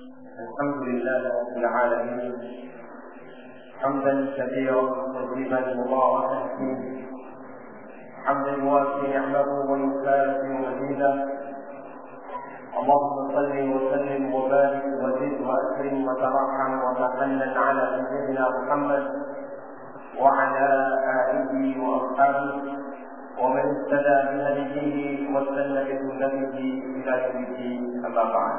الحمد لله رب العالمين حمدا كثيرا طيبا مباركا فيه حمدا يوافي نعمه ويكافئ مزيدا اللهم صل وسلم وبارك وزد واكرم وترحم وتحنن على سيدنا محمد وعلى اله واصحابه ومن اهتدى بهديه واستنى بسنته الى يوم الدين اما بعد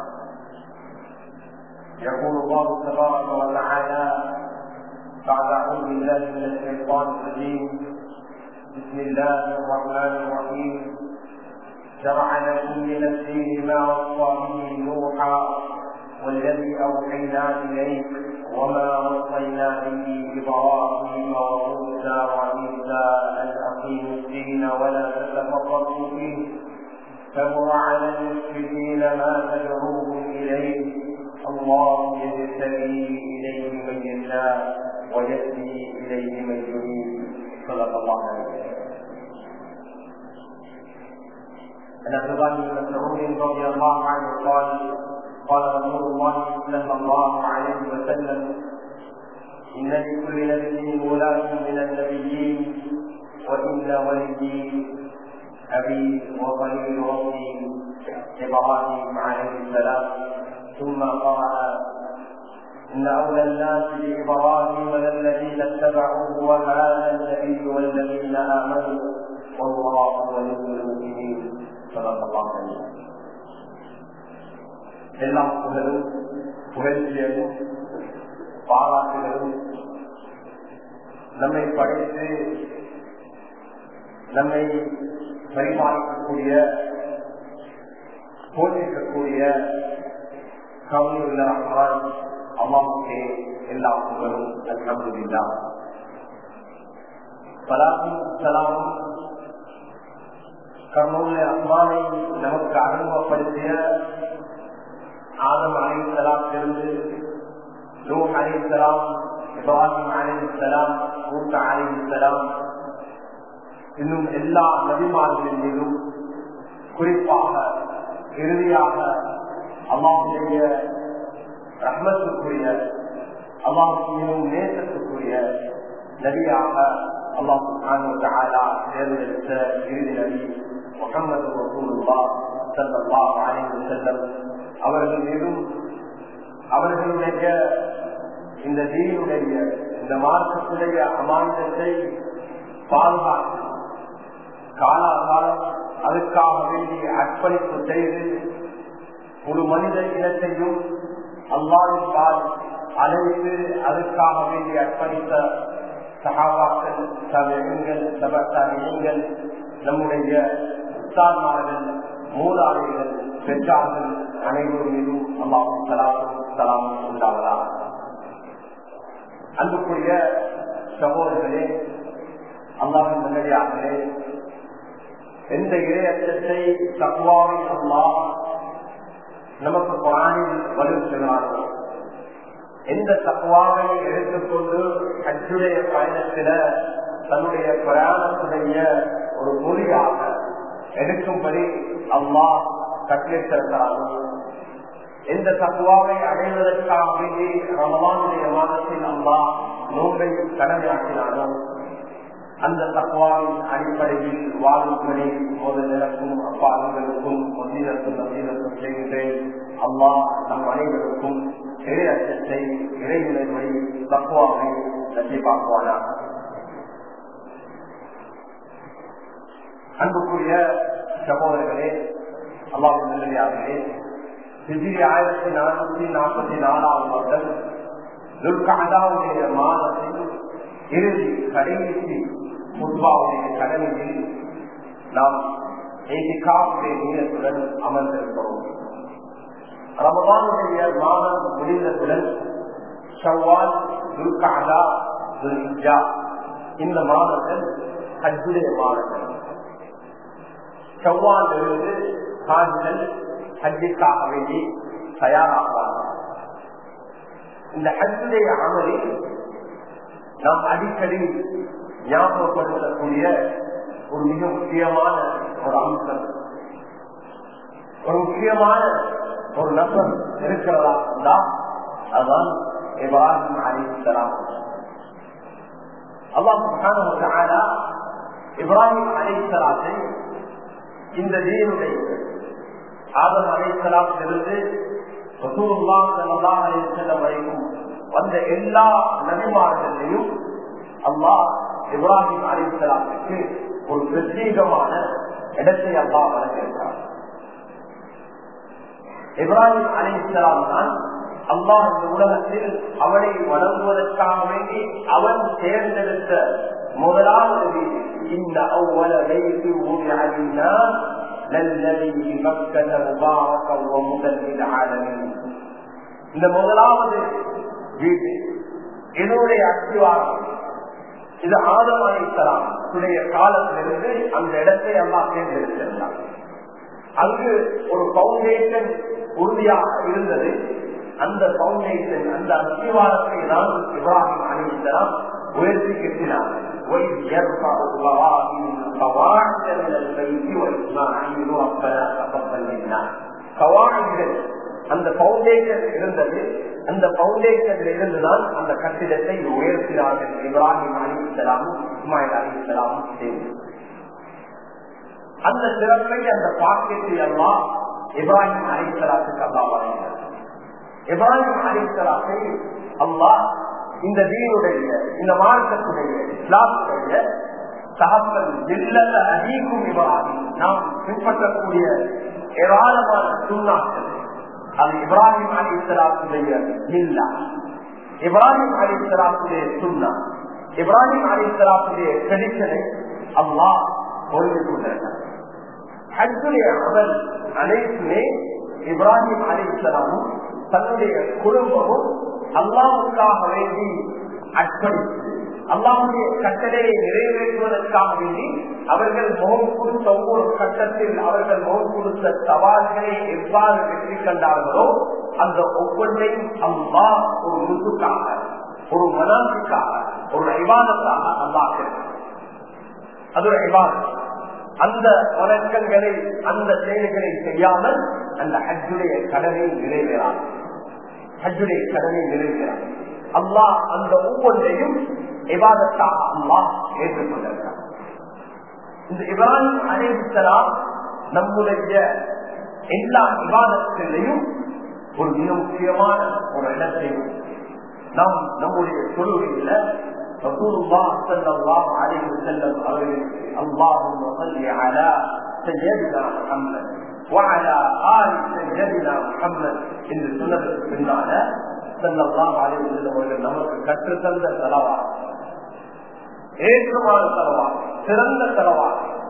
يقول الله تبارك وتعالى بعد اعوذ بالله من الشيطان الرجيم بسم الله الرحمن الرحيم شرع لكم من الدين ما وصى به نوحا والذي اوحينا اليك وما وصينا به ابراهيم وموسى وعيسى ان اقيموا الدين ولا تتفرقوا فيه كبر على المشركين ما تدعوهم اليه الله يجتبي اليه من يشاء ويهدي اليه من يريد صدق الله عليه وسلم عن عبد الله بن مسعود رضي الله عنه قال قال رسول الله صلى الله عليه وسلم ان لكل نبي ولاة من النبيين وان ولدي ابي وخليل ربي ابراهيم عليه السلام ثم قرأ إن أولى الناس بإبراهيم للذين اتبعوه وهذا النبي والذين آمنوا والله ولي المؤمنين صدق الله عليه எல்லாம் புகழும் புகழ்ச்சியதும் பாராட்டுகளும் நம்மை படைத்து நம்மை பரிமாறிக்கக்கூடிய போட்டிருக்கக்கூடிய கவனியுள்ள ரஹ்மான் அம்மாவுக்கே எல்லா புகழும் அல்ஹம்துலில்லா சலாத்தும் சலாமும் கர்மூல அம்மானை நமக்கு அறிமுகப்படுத்திய ஆதம் அலி சலாத்திலிருந்து நூ அலி சலாம் இப்ராஹிம் அலி சலாம் மூத்த அலி சலாம் இன்னும் எல்லா நபிமார்களின் மீதும் குறிப்பாக இறுதியாக அல்லாஹுடைய ரஹ்மத்துக்குரிய அல்லாஹுக்கும் நேசத்துக்குரிய நபியாக அல்லாஹு தேர்ந்தெடுத்த இறுதி நபி முகமது ரசூலுல்லா சல்லா அலைஹி செல்லம் அவர்கள் மீதும் அவர்களுடைய இந்த தீனுடைய இந்த மார்க்கத்துடைய அமானிதத்தை பாதுகாத்து காலாகாலம் அதுக்காக வேண்டி அர்ப்பணிப்பு செய்து ஒரு மனித இனத்தையும் அல்லாவிற்கால் அழைத்து அதுக்காக வேண்டி அர்ப்பணித்த சகாபாக்கள் சபைகள் சபத்தமியங்கள் நம்முடைய உத்தான்மார்கள் மூலாளிகள் பெற்றார்கள் அனைவரும் மீதும் அல்லாஹு சலாமும் சலாமும் உண்டாவதா அன்புக்குரிய சகோதரர்களே அல்லாவின் நல்லடியார்களே எந்த இறையச்சத்தை தக்குவாவை அல்லா நமக்கு குரானில் வலியுறுத்துகிறார்கள் எந்த தக்குவாவை எடுத்துக்கொண்டு அச்சுடைய பயணத்தில தன்னுடைய பிரயாணத்துடைய ஒரு மொழியாக எடுக்கும்படி அல்லா கட்டளிட்டிருக்கிறார்கள் எந்த தக்குவாவை அடைவதற்காக வேண்டி ரமலானுடைய மாதத்தில் அல்லா நோன்பை கடமையாக்கினாரோ அந்த தக்குவாவின் அடிப்படையில் வாழும்படி முதல் எனக்கும் அப்பாங்களுக்கும் மசீதத்தும் நசீதத்தும் செய்கின்றேன் அம்மா நம் அனைவருக்கும் இறை அச்சத்தை இறைநிலைமை தக்குவாவை நசீபாக்குவானா அன்புக்குரிய சகோதரர்களே அல்லாவின் நிலையாகவே ஹிஜிரி ஆயிரத்தி நானூத்தி நாற்பத்தி நாலாவது வருடம் துர்காதாவுடைய மாதத்தில் இறுதி கடைசி முத்பாவுடைய கடமையில் நாம் ஏகிகாவுடைய நீளத்துடன் அமர்ந்திருக்கிறோம் ரமதானுடைய மாதம் முடிந்ததுடன் ஷவ்வால் துர்காதா துர்ஜா இந்த மாதங்கள் ஹஜ்ஜுடைய மாதங்கள் ஷவ்வால் இருந்து காஜல் ஹஜ்ஜுக்காக வேண்டி தயாராகிறார்கள் இந்த ஹஜ்ஜுடைய அமலில் நாம் அடிக்கடி ஞாபகப்படுத்தக்கூடிய ஒரு மிக முக்கியமான ஒரு அம்சம் ஒரு முக்கியமான ஒரு நபர் இருக்கிறதா இருந்தா அதுதான் இப்ராஹிம் அலிஸ்லாம் அல்லாஹ் இப்ராஹிம் அலிஸ்லாத்தை இந்த தீனுடைய ஆதம் அலிஸ்லாத்திலிருந்து வரைக்கும் வந்த எல்லா நபிமார்களையும் அல்லாஹ் இப்ராஹிம் அலிஸ்லாத்துக்கு ஒரு பிரத்யேகமான இடத்தை அல்லாஹ் வழங்கியிருக்கிறார் இப்ராஹிம் அலி இஸ்லாம் தான் அல்லாஹ் இந்த உலகத்தில் அவனை வணங்குவதற்காக வேண்டி அவன் தேர்ந்தெடுத்த முதலாவது இந்த அவ்வள வைத்து ஊழியர் للذي بمكة مباركا وهدى للعالمين இந்த முதலாவது வீடு இதனுடைய அஸ்திவாரம் இது ஆதம் அலிசலாம் காலத்திலிருந்து அந்த இடத்தை எல்லாம் தேர்ந்தெடுத்திருந்தார் அங்கு ஒரு பவுண்டேஷன் உறுதியாக இருந்தது அந்த பவுண்டேஷன் அந்த அஸ்திவாரத்தை தான் இப்ராஹிம் அலிசலாம் உயர்த்தி கட்டினார் يرفع ابراهيم القواعد من البيت واسماعيل ربنا تقبل منا قواعدகள் அந்த பவுண்டேஷன் இருந்தது அந்த பவுண்டேஷன்ல இருந்துதான் அந்த கட்டிடத்தை உயர்த்தினார்கள் இப்ராஹிம் அலி இஸ்லாமும் இஸ்மாயில் அலி இஸ்லாமும் சேர்ந்து அந்த சிறப்பை அந்த பாக்கியத்தை எல்லாம் இப்ராஹிம் அலிசலாத்துக்கு அல்லா வழங்கினார் இப்ராஹிம் அலிசலாத்தை அல்லாஹ் இந்த தீனுடைய இந்த மார்க்கத்துடைய இஸ்லாத்துடைய தகப்பல் இல்லல்ல அதிகம் இப்ராஹிம் நாம் பின்பற்றக்கூடிய ஏராளமான சுண்ணாக்கள் அது இப்ராஹிம் அலி இஸ்லாத்துடைய இல்லா இப்ராஹிம் அலி இஸ்லாத்துடைய சுண்ணா இப்ராஹிம் அலி இஸ்லாத்துடைய ட்ரெடிஷனை அல்லாஹ் பொருள் கொண்டிருக்கிறார் ஹஜ்ஜுடைய அமல் அனைத்துமே இப்ராஹிம் அலி இஸ்லாமும் தன்னுடைய குடும்பமும் அல்லாவுக்காக வேண்டி அர்ப்பணித்து அல்லாவுடைய கட்டளையை நிறைவேற்றுவதற்காக வேண்டி அவர்கள் முகம் கொடுத்த ஒவ்வொரு கட்டத்தில் அவர்கள் முகம் கொடுத்த சவால்களை எவ்வாறு வெற்றி கண்டார்களோ அந்த ஒவ்வொன்றையும் அல்லா ஒரு முசுக்காக ஒரு மனாசுக்காக ஒரு ஐவாதத்தாக அல்லாஹ் அது ஒரு ஐவாதம் அந்த வணக்கங்களை அந்த செயல்களை செய்யாமல் அந்த ஹஜ்ஜுடைய கடனை நிறைவேறாது ஹஜ்ஜுடைய கடனை நிறைவேறாது அல்லாஹ் அந்த ஒவ்வொன்றையும் விவாதத்தாக அல்லாஹ் ஏற்றுக்கொண்டிருக்கிறார் இந்த இப்ராஹிம் அலிசலாம் நம்முடைய எல்லா விவாதத்திலையும் ஒரு மிக முக்கியமான ஒரு இடத்தை நாம் நம்முடைய தொழுகையில رسول الله صلى الله عليه وسلم اللهم صل على سيدنا محمد وعلى آل سيدنا محمد இந்த சுண்ணத்துக்கு பின்னால صلى الله عليه وسلم அவர்கள் நமக்கு கற்று தந்த செலவா ஏற்றமான செலவா சிறந்த செலவா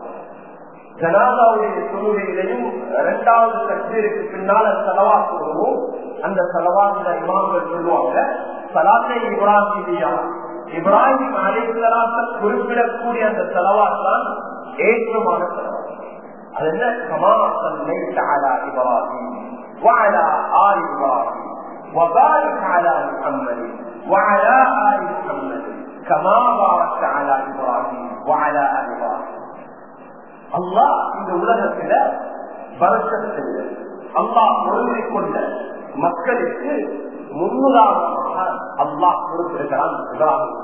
ஜனாதாவுடைய தொழுகையிலையும் இரண்டாவது தக்பீருக்கு பின்னால செலவா சொல்லுவோம் அந்த செலவாக இமாம்கள் சொல்லுவாங்க சலாத்தை இப்ராஹிமியா இப்ராஹிம் அலைசலாத்த குறிப்பிடக்கூடிய அந்த செலவாத்தான் ஏற்றமான செலவா அது என்ன கமாசன் இப்ராஹிம் وعلى آل إبراهيم وبارك على محمد وعلى آل محمد كما باركت على إبراهيم وعلى آل إبراهيم அல்லாஹ் இந்த உலகத்தில வரக்கத்தில் அல்லாஹ் பொருளை கொண்ட மக்களுக்கு முன்னுதாரணமாக அல்லாஹ் கொடுத்திருக்கிறான் இப்ராஹிம்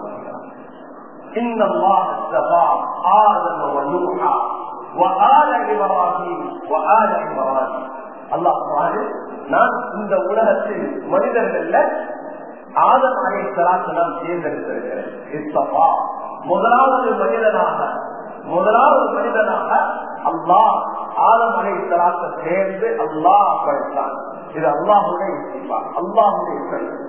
إن الله اصطفى آدم ونوحا وآل إبراهيم وآل إبراهيم அல்லாஹ் நான் இந்த உலகத்தில் மனிதர்கள்ல ஆதம் அலை சலாத்து நான் தேர்ந்தெடுத்திருக்கிறேன் முதலாவது மனிதனாக முதலாவது மனிதனாக அல்லாஹ் ஆதம் அலை சலாத்தை சேர்ந்து அல்லாஹ் படைத்தான் இது அல்லாஹுடைய அல்லாஹுடைய கருத்து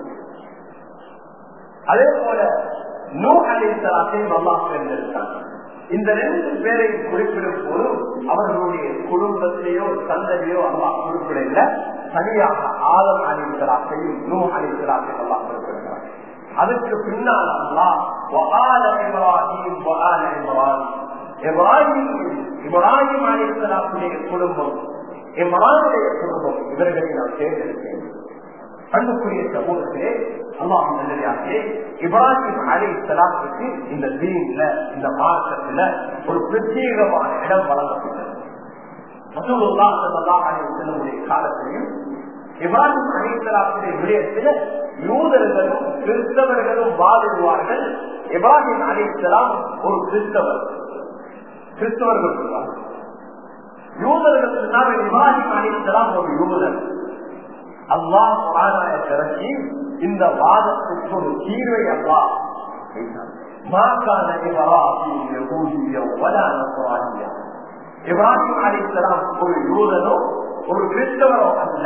அதே போல நூ அலை சலாத்தையும் அல்லாஹ் தேர்ந்தெடுத்தான் இந்த ரெண்டு பேரையும் குறிப்பிடும் போது அவர்களுடைய குடும்பத்தையோ தந்தையோ அல்லாஹ் குறிப்பிடல தனியாக ஆதம் அணிந்தராத்தையும் நூ அணிந்தராத்தையும் அல்லாஹ் குறிப்பிடுகிறார் அதுக்கு பின்னால் அல்லாஹ் இப்ராஹிம் இப்ராஹிம் இப்ராஹிம் இப்ராஹிம் அலிசலாத்துடைய குடும்பம் இம்ரானுடைய குடும்பம் இவர்களை நான் தேர்ந்தெடுத்தேன் அன்புக்குரிய சமூகத்திலே அல்லாஹ் நல்லதாகவே இப்ராஹிம் அலி சலாத்துக்கு இந்த தீன்ல இந்த மார்க்கத்துல ஒரு பிரத்யேகமான இடம் வழங்கப்பட்டது மசூலுல்லா சல்லா அலி செல்லமுடைய காலத்திலையும் இப்ராஹிம் அலிசலாத்துடைய விடயத்தில் யூதர்களும் கிறிஸ்தவர்களும் வாதிடுவார்கள் இப்ராஹிம் அலிசலாம் ஒரு கிறிஸ்தவர் கிறிஸ்தவர்கள் சொல்வார்கள் யூதர்கள் சொன்னார்கள் இப்ராஹிம் அலிசலாம் ஒரு யூதர் அல்லாஹ் குரானாய திறக்கி இந்த வாதத்துக்கு ஒரு தீர்வை அல்லாஹ் மாக்கான இப்ராஹிம் யகூதியோ வலா நஸ்ரானியா இப்ராஹிம் அலிசலாம் ஒரு யூதனோ ஒரு கிறிஸ்தவரோ அல்ல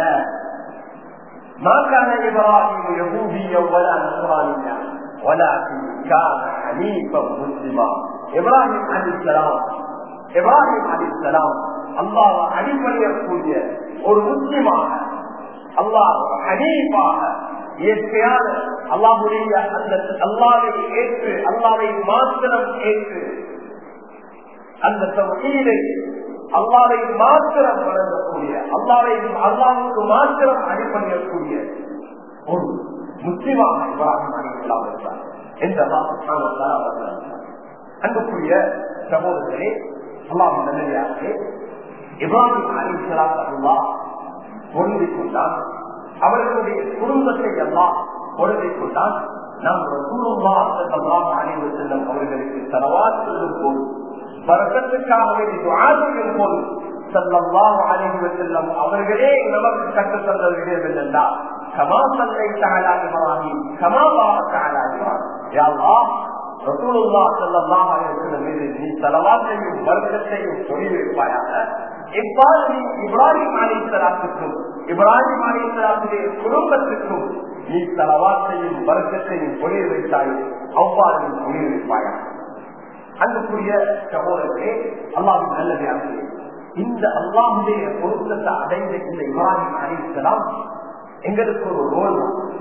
மாக்கான இப்ராஹிம் யகூதியோ வலா நஸ்ரானியா ولكن كان حنيفا مسلما இப்ராஹிம் அலிசலாம் இப்ராஹிம் அலிசலாம் அல்லாஹ் அடிப்படையக்கூடிய ஒரு முஸ்லிமாக அல்லாஹ் ஹனீஃபாக இயற்கையான அல்லாஹுடைய அந்த அல்லாவை ஏற்று அல்லாவை மாத்திரம் ஏற்று அந்த தொகையிலை அல்லாவை மாத்திரம் வழங்கக்கூடிய அல்லாவை அல்லாவுக்கு மாத்திரம் அடிப்படையக்கூடிய ஒரு முஸ்லிமாக இப்ராஹிம் அலிஸ்லாம் இருந்தார் என்ற அன்புக்குரிய சகோதரர்களே அல்லாஹ் நல்லே இப்ராஹிம் அலிஸ்லாம் அல்லா பொருந்திக் கொண்டான் அவர்களுடைய குடும்பத்தை எல்லாம் பொருந்திக் கொண்டான் நாம் ரசூலுல்லாஹ் அணிவு செல்லும் அவர்களுக்கு தலவாத் சொல்லும் போது வரக்கத்துக்காக ஆசிரியம் போது செல்லல்லாம் அணிவு செல்லும் அவர்களே நமக்கு கற்றுத் தந்த விடயம் என்னென்றால் கமா சல்லை தகலா இப்ராஹிம் கமா பாரத் தகலா இப்ராஹிம் யா அல்லாஹ் ரசூலுல்லா ஸல்லல்லாஹு அலைஹி வஸல்லம் மீது நீ ஸலவாத்தையும் வர்க்கத்தையும் சொல்லி வைப்பாயாக இவ்வாறு நீ இப்ராஹிம் அலைஹிஸ்ஸலாத்துக்கும் இப்ராஹிம் அலைஹிஸ்ஸலாத்துடைய குடும்பத்துக்கும் நீ ஸலவாத்தையும் வர்க்கத்தையும் சொல்லி வைத்தாய் அவ்வாறு நீ சொல்லி வைப்பாயாக அன்புக்குரிய சகோதரர்களே அல்லாஹ் நல்லதாக இந்த அல்லாஹுடைய பொருத்தத்தை அடைந்த இந்த இப்ராஹிம் அலிஸ்லாம் எங்களுக்கு ஒரு ரோல்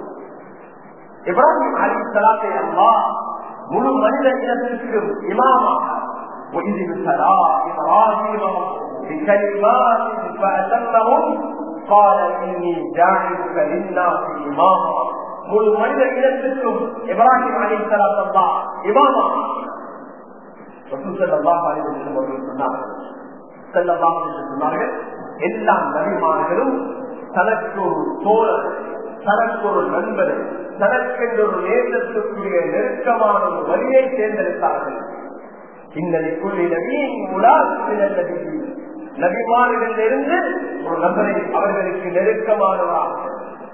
இப்ராஹிம் அலிஸ்லாத்தை அல்லாஹ் முழு மனித இனத்திற்கும் இமாமாக وإذ ابتلى إبراهيم بكلمات فأتمهم قال إني جاعلك للناس إماما முழு மனித இனத்திற்கும் இப்ராஹிம் அலி சலாத்தல்லா இமாமா சொன்னார்கள் எல்லா நபிமார்களும் தனக்கு ஒரு தோழர் தனக்கு ஒரு நண்பர் தனக்கென்று ஒரு நேசத்துக்குரிய நெருக்கமான ஒரு வழியை தேர்ந்தெடுத்தார்கள் இந்நதிக்குள்ளி நபியின் உலாசினி நபிமார்களிலிருந்து ஒரு நபரை அவர்களுக்கு நெருக்கமானவராக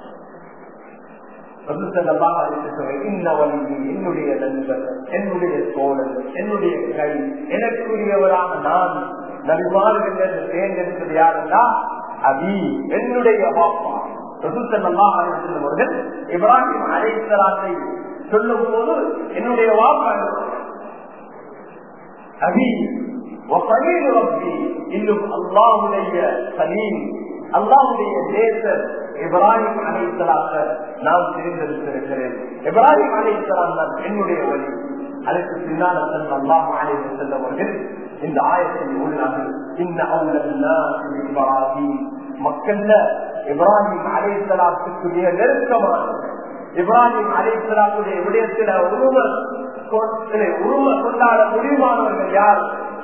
என்னுடைய நண்பர் என்னுடைய தோழன் என்னுடைய கை எனக்குரியவராக நான் நபிமார்கள் என்று தேர்ந்தெடுத்தது யாருன்னா அபி என்னுடைய பாப்பா அவர்கள் இப்ராஹிம் அலைத்தலாத்தை சொல்லும் போது என்னுடைய வாப்பா அபி இன்னும் அல்லாவுடைய சலீம் அல்லாவுடைய தேசர் இப்ராஹிம் அலைத்தலாக நான் தெரிந்தெடுத்திருக்கிறேன் இப்ராஹிம் அலைத்தலாம் தான் என்னுடைய வழி அதற்கு பின்னால் அல்லாஹ் அலைத்து செல்லவர்கள் இந்த ஆயத்தில் உள்ளார்கள் இந்த இப்ராஹிம் மக்கள்ல இப்ராஹிம் அலைத்தலாத்துக்குரிய நெருக்கமான இப்ராஹிம் அலைத்தலாத்துடைய விடயத்தில் உருவ உருவ கொண்டாட முடிவானவர்கள் யார்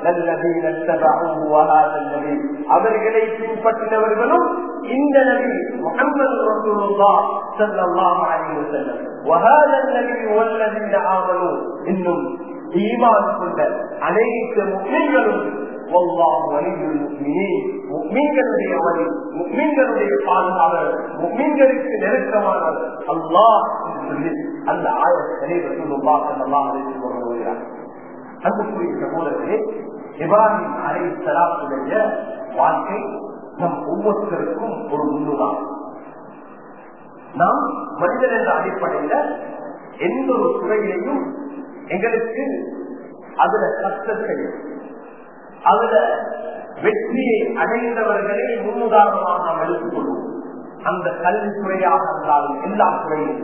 அவர்களை பின்பற்றினவர்களும் இந்த நபி முகமது ரசூலுல்லா ஸல்லல்லாஹு அலைஹி வஸல்லம் وهذا النبي والذين آمنوا இன்னும் ஈமான் கொண்ட அனைத்து முஸ்லிம்களும் والله ولي المؤمنين முக்மீன்களுடைய வழி முக்மீன்களுடைய பாதுகாவலர் முக்மீன்களுக்கு நெருக்கமானவர் அல்லாஹ் சொல்லி அந்த ஆயத்தை ரசூலுல்லாஹ் ஸல்லல்லாஹு அலைஹி வஸல்லம் வருகிறார் அன்புக்குரிய சகோதரர்களே இப்ராஹிம் அலை சலாத்துடைய வாழ்க்கை நம் ஒவ்வொருத்தருக்கும் ஒரு முன்னுதான் நாம் மனிதன் என்ற அடிப்படையில எந்த ஒரு துறையிலையும் எங்களுக்கு அதுல கஷ்டத்தையும் அதுல வெற்றியை அடைந்தவர்களை முன்னுதாரணமாக நாம் எடுத்துக்கொள்வோம் அந்த கல்வி துறையாக இருந்தாலும் எல்லா துறையிலும்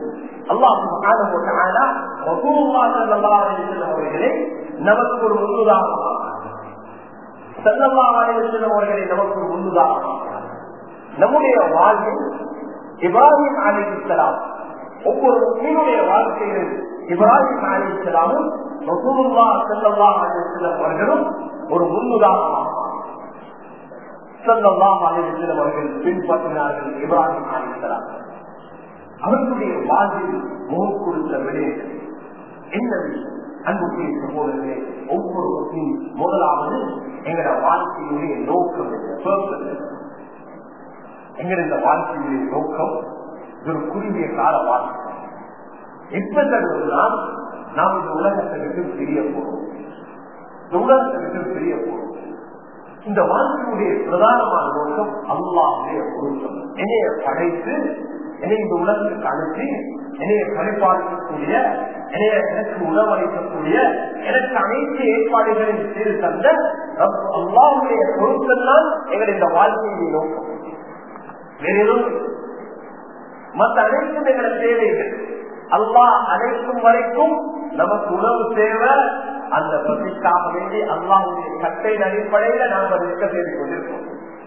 அவர்களை நமக்கு ஒரு முன்னுதாரணமாக செல்லவாளர்களை நமக்கு ஒரு முன்னுதாரணமாக நம்முடைய வாழ்வில் இப்ராஹிம் அலி இஸ்லாம் ஒவ்வொரு முஸ்லீமுடைய வாழ்க்கையில் இப்ராஹிம் அலி இஸ்லாமும் ரசூலுல்லா செல்லல்லா அலிஸ்லாம் அவர்களும் ஒரு முன்னுதாரணமாக சொல்லலாம் அலிஸ்லம் அவர்கள் பின்பற்றினார்கள் இப்ராஹிம் அலிஸ்லாம் அவர்களுடைய வாழ்வில் முகம் கொடுத்த விடயங்கள் என்ன அன்புக்குரிய சகோதரர்களே ஒவ்வொரு முஸ்லீம் முதலாவது எங்களோட வாழ்க்கையுடைய நோக்கம் என்ன எங்களோட இந்த வாழ்க்கையுடைய நோக்கம் ஒரு குறுகிய கால வாழ்க்கை எப்ப தருவதுதான் நாம் இந்த உலகத்தை விட்டு பிரிய போறோம் இந்த உலகத்தை விட்டு பிரிய போறோம் இந்த வாழ்க்கையுடைய பிரதானமான நோக்கம் அல்லாவுடைய பொருத்தம் என்னைய படைத்து என்னை இந்த உலகத்துக்கு அனுப்பி என்னைய பரிபாலிக்கக்கூடிய என்னைய எனக்கு உணவளிக்கக்கூடிய எனக்கு அனைத்து ஏற்பாடுகளையும் செய்து தந்த அல்லாவுடைய பொருத்தம் தான் எங்களுடைய இந்த வாழ்க்கையுடைய நோக்கம் வேற எதுவும் மற்ற அனைத்தும் எங்களை தேவைகள் அல்லா அனைத்தும் வரைக்கும் நமக்கு உணவு தேவை அந்த பசிக்காக வேண்டி அல்லாவுடைய கட்டையின் அடிப்படையில நாம் அதை இருக்க தேடி கொண்டிருக்கோம்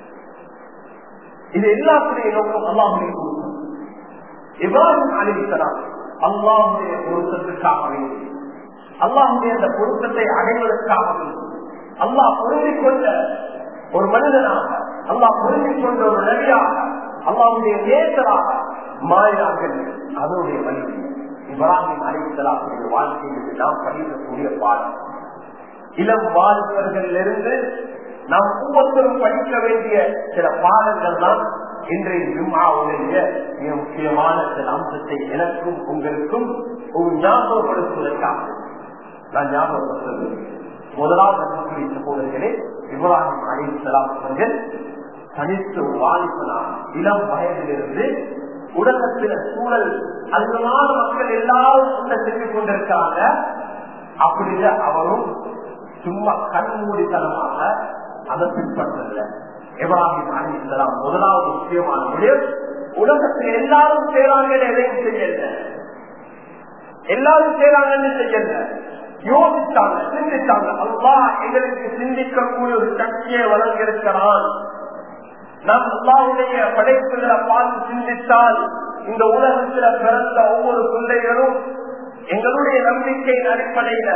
இது எல்லாத்துடைய நோக்கம் அல்லாஹுடைய பொருத்தம் இவ்வாறு அழித்தலாம் அல்லாஹுடைய பொருத்தத்துக்காக வேண்டி அல்லாஹுடைய அந்த பொருத்தத்தை அடைவதற்காக வேண்டி அல்லாஹ் பொருந்திக் கொண்ட ஒரு மனிதனாக அல்லாஹ் பொருந்திக் கொண்ட ஒரு நபியாக அல்லாவுடைய நேசராக மாறினார்கள் அதனுடைய வழி இப்ராஹிம் அலிசலாவுடைய வாழ்க்கையில் நாம் படிக்கக்கூடிய பாடம் இளம் வாழ்வர்களிலிருந்து நாம் ஒவ்வொருத்தரும் படிக்க வேண்டிய சில பாடங்கள் தான் இன்றைய ஜும்மாவுடைய மிக முக்கியமான சில அம்சத்தை எனக்கும் உங்களுக்கும் ஒரு ஞாபகப்படுத்துவதற்காக நான் ஞாபகப்படுத்துவது முதலாவது சகோதரர்களே இப்ராஹிம் அலிசலாம் அவர்கள் தனித்து வாலிபனாக இளம் வயதிலிருந்து உலகத்தில சூழல் அதிகமான மக்கள் எல்லாரும் கூட சென்று கொண்டிருக்காங்க அப்படின்னு அவரும் சும்மா கண்மூடித்தனமாக அதை பின்பற்றல எவராகிம் அணிந்தலாம் முதலாவது முக்கியமான முடிவு உலகத்தில் எல்லாரும் செய்றாங்க எதையும் செய்யல எல்லாரும் செய்றாங்கன்னு செய்யல யோசித்தாங்க சிந்தித்தாங்க அல்லா எங்களுக்கு சிந்திக்கக்கூடிய ஒரு சக்தியை வழங்கியிருக்கிறான் நம் அல்லாவுடைய படைப்புகளை பார்த்து சிந்தித்தால் இந்த உலகத்துல பிறந்த ஒவ்வொரு பிள்ளைகளும் எங்களுடைய நம்பிக்கையின் அடிப்படையில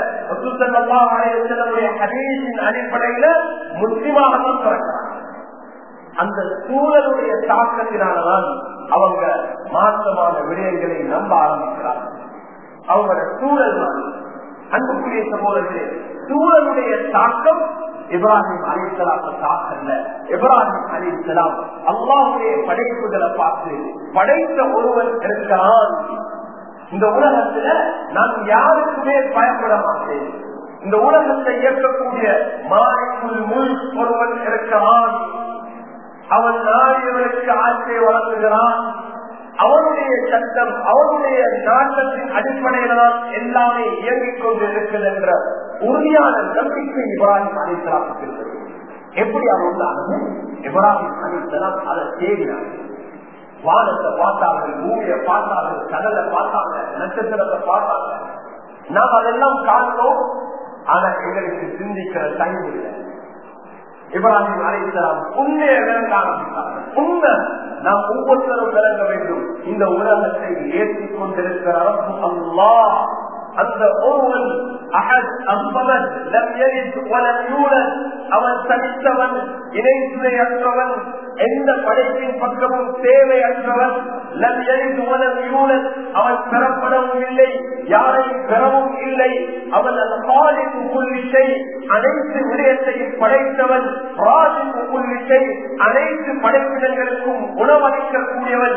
ஹரீஷின் அடிப்படையில முஸ்லிமாக தான் பிறக்கிறாங்க அந்த சூழலுடைய தாக்கத்தினாலதான் அவங்க மாற்றமான விடயங்களை நம்ப ஆரம்பிக்கிறாங்க அவங்களோட சூழல் தான் அன்புக்குரிய சமூகத்திலே சூழலுடைய தாக்கம் இப்ராஹிம் அலிசலாத்த தாக்கல்ல இப்ராஹிம் அலிசலாம் அல்லாவுடைய படைப்புகளை பார்த்து படைத்த ஒருவன் இருக்கிறான் இந்த உலகத்துல நான் யாருக்குமே பயப்பட மாட்டேன் இந்த உலகத்தை இயக்கக்கூடிய மாறிக்குள் முள் ஒருவன் இருக்கிறான் அவன் நாடியவனுக்கு ஆட்சியை வழங்குகிறான் அவனுடைய சட்டம் அவனுடைய நாட்டத்தின் அடிப்படையில தான் எல்லாமே இயங்கிக் கொண்டு இருக்குது என்ற உறுதியான நம்பிக்கை இப்ராஹிம் அலிசலாமுக்கு இருக்கிறது எப்படி அது உண்டானது இப்ராஹிம் அலிசலாம் அதை தேடினார் வானத்தை பார்த்தார்கள் பூமியை பார்த்தார்கள் கடலை பார்த்தாங்க நட்சத்திரத்தை பார்த்தாங்க நாம் அதெல்லாம் காண்போம் ஆனா எங்களுக்கு சிந்திக்கிற டைம் இல்லை இப்ராஹிம் அலிசலாம் உண்மையை விளங்க ஆரம்பித்தார்கள் உண்மை நாம் ஒவ்வொருத்தரும் விளங்க வேண்டும் இந்த உலகத்தை ஏற்றிக் கொண்டிருக்கிற அல்லா அந்த ஒருவன் அகத் அம்பவன் லம் எரித் வலம் யூலன் அவன் தனித்தவன் இணைத்துணையற்றவன் எந்த படைப்பின் பக்கமும் தேவையற்றவன் லம் எரித் வலம் யூலன் அவன் பெறப்படவும் இல்லை யாரையும் பெறவும் இல்லை அவன் அந்த பாலின் உள்ளிட்டை அனைத்து விடயத்தையும் படைத்தவன் ராஜின் உள்ளிட்டை அனைத்து படைப்பினங்களுக்கும் உணவளிக்கக்கூடியவன்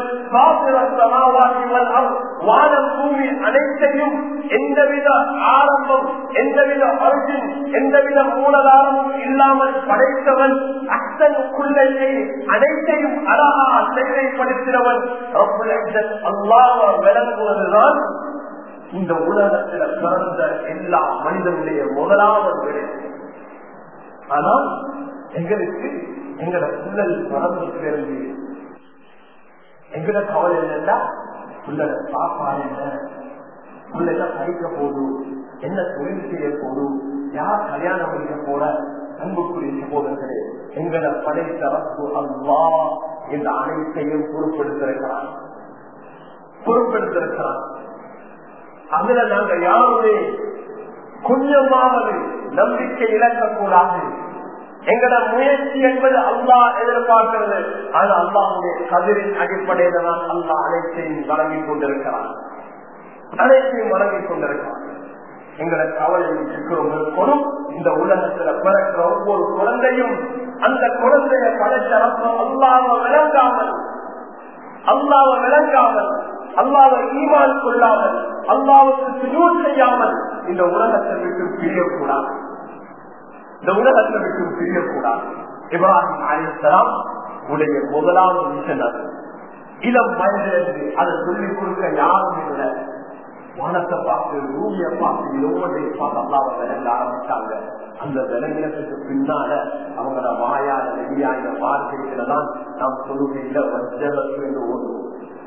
வானம் பூமி அனைத்தையும் எந்தவித ஆரம்பம் எந்தவித அருகின் எந்தவித மூலதாரமும் இல்லாமல் படைத்தவன் அத்தனுக்குள்ளே அனைத்தையும் அழகா சேவைப்படுத்தினவன் அல்லாம விளங்குவதுதான் இந்த உலகத்தில் பிறந்த எல்லா மனிதனுடைய முதலாவது விடை ஆனால் எங்களுக்கு எங்களோட புள்ளல் பிறந்ததிலிருந்து எங்களோட கவலை என்னன்னா புள்ளட சாப்பாடு என்ன புள்ளல படிக்க போதும் என்ன தொழில் செய்ய போதும் யார் கல்யாணம் பண்ணிக்க போற அன்புக்குரிய போதர்களே எங்களை படைத்த ரப்பு அல்லா இந்த அனைத்தையும் பொறுப்பெடுத்திருக்கிறான் பொறுப்பெடுத்திருக்கிறான் அதுல நாங்க யாருமே கொஞ்சமாவது நம்பிக்கை இழக்கக்கூடாது எங்கட முயற்சி என்பது அல்லா எதிர்பார்க்கிறது ஆனா அல்லாவுடைய கதிரின் அடிப்படையில தான் அல்லா அனைத்தையும் வழங்கிக் கொண்டிருக்கிறான் அனைத்தையும் வழங்கிக் கொண்டிருக்கிறான் எங்களை கவலையும் சிக்கிறவங்களுக்கும் இந்த உலகத்துல பிறக்கிற ஒவ்வொரு குழந்தையும் அந்த குழந்தைய படைச்சரப்ப அல்லாவ விளங்காமல் அல்லாவ விளங்காமல் அல்லாவை ஈமான் கொள்ளாமல் அல்லாவுக்கு சுஜூர் செய்யாமல் இந்த உலகத்தை விட்டு பிரியக்கூடாது இந்த உலகத்தை விட்டு பிரியக்கூடாது இப்ராஹிம் அலிசலாம் உடைய முதலாவது மிஷன் அது இளம் வயதிலிருந்து அதை சொல்லிக் கொடுக்க யாரும் இல்லை வானத்தை பார்த்து பூமியை பார்த்து ஒவ்வொன்றை பார்த்து அல்லாவை விளங்க ஆரம்பிச்சாங்க அந்த விளங்கினத்துக்கு பின்னால அவங்கள வாயால வெளியா இந்த வார்த்தைகளதான் நாம் சொல்லுகையில வஞ்சகத்து என்று ஓடுவோம்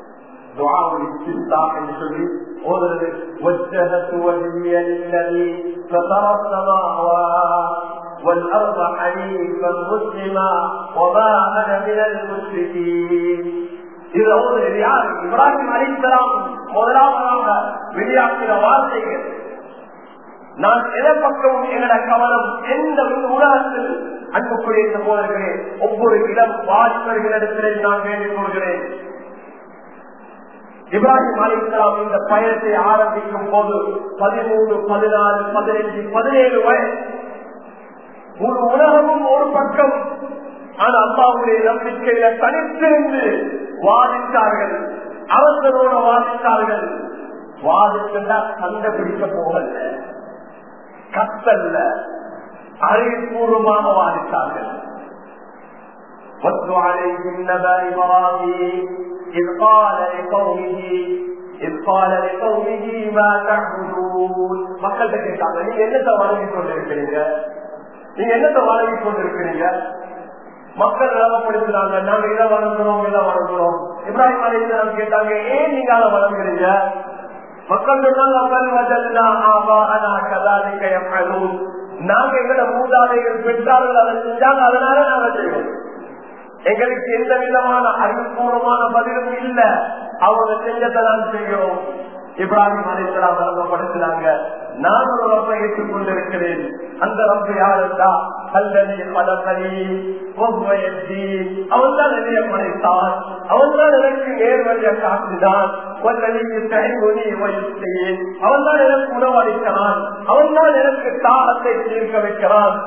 وجهت وجهي للذي فطر السماوات والأرض حنيفا مسلما وما أنا من المشركين இப்ராஹிம் அலிசலாம் முதலாவதாக வெளியாக்கிற வார்த்தைகள் நான் எதை பக்கமும் எங்களோட கவனம் எந்த உலகத்தில் அன்புக்குரிய போதர்களே ஒவ்வொரு இளம் வாலிபர்களிடத்திலே நான் வேண்டிக் கொள்கிறேன் இப்ராஹிம் அலிஸ்லாம் இந்த பயணத்தை ஆரம்பிக்கும் போது பதிமூணு பதினாலு பதினைஞ்சு பதினேழு வயது முழு உலகமும் ஒரு பக்கம் ஆனா அம்மாவுடைய நம்பிக்கையில தனித்திருந்து வாதித்தார்கள் அவசரோட வாதித்தார்கள் வாதித்தா சண்டை பிடிக்க போகல கத்தல்ல அறிவுபூர்வமாக வாதித்தார்கள் إذ قال لقومه إذ قال لقومه ما تعبدون மக்கள்கிட்ட கேட்டாங்க நீங்க என்னத்தை வழங்கி கொண்டிருக்கிறீங்க நீங்க என்னத்தை வழங்கி கொண்டிருக்கிறீங்க மக்கள் நிலவப்படுத்தினாங்க நாங்க இதை வழங்குறோம் இதை வழங்குறோம் இப்ராஹிம் அலிஸ்லாம் கேட்டாங்க ஏன் நீங்க அதை வழங்குறீங்க மக்கள் சொன்னாங்க நாங்க எங்களோட மூதாதைகள் பெற்றார்கள் அதை செஞ்சாங்க அதனால நாங்க செய்வோம் எங்களுக்கு எந்த விதமான அறிவுபூர்வமான பதிலும் இல்ல அவங்க செஞ்சதான் செய்கிறோம் இப்ராஹிம் அலிஸ்லாம் வழங்கப்படுத்தினாங்க நான் ஒரு ரப்பை ஏற்றுக் கொண்டிருக்கிறேன் அந்த ரப்பை யாருந்தா அல்லது பலசரி அவன் தான் நிறைய படைத்தான் அவன் தான் எனக்கு நேர்வழிய காட்டுதான் அவன் தான் எனக்கு உணவளிக்கிறான் அவன் தான் எனக்கு தாளத்தை தீர்க்க வைக்கிறான்